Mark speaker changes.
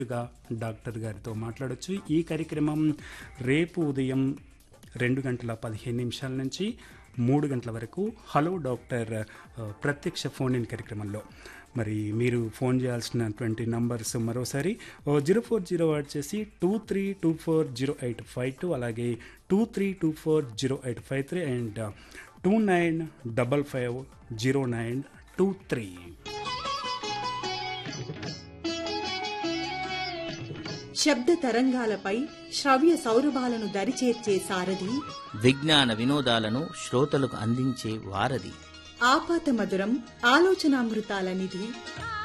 Speaker 1: గా డాక్టర్ గారితో మాట్లాడొచ్చు ఈ కార్యక్రమం రేపు ఉదయం రెండు గంటల పదిహేను నిమిషాల నుంచి మూడు గంటల వరకు హలో డాక్టర్ ఆ, ప్రత్యక్ష ఫోన్ ఇన్ కార్యక్రమంలో మరి మీరు ఫోన్ చేయాల్సినటువంటి నంబర్స్ మరోసారి జీరో ఫోర్ జీరో వచ్చేసి two three two four zero eight five two అలాగే two three two four zero eight five three and two nine double five zero nine two three
Speaker 2: శబ్ద తరంగాలపై శ్రవ్య సౌరభాలను దరిచేర్చే సారథి
Speaker 3: విజ్ఞాన వినోదాలను శ్రోతలకు అందించే వారధి
Speaker 2: ఆపాత మధురం ఆలోచనామృతాల నిధి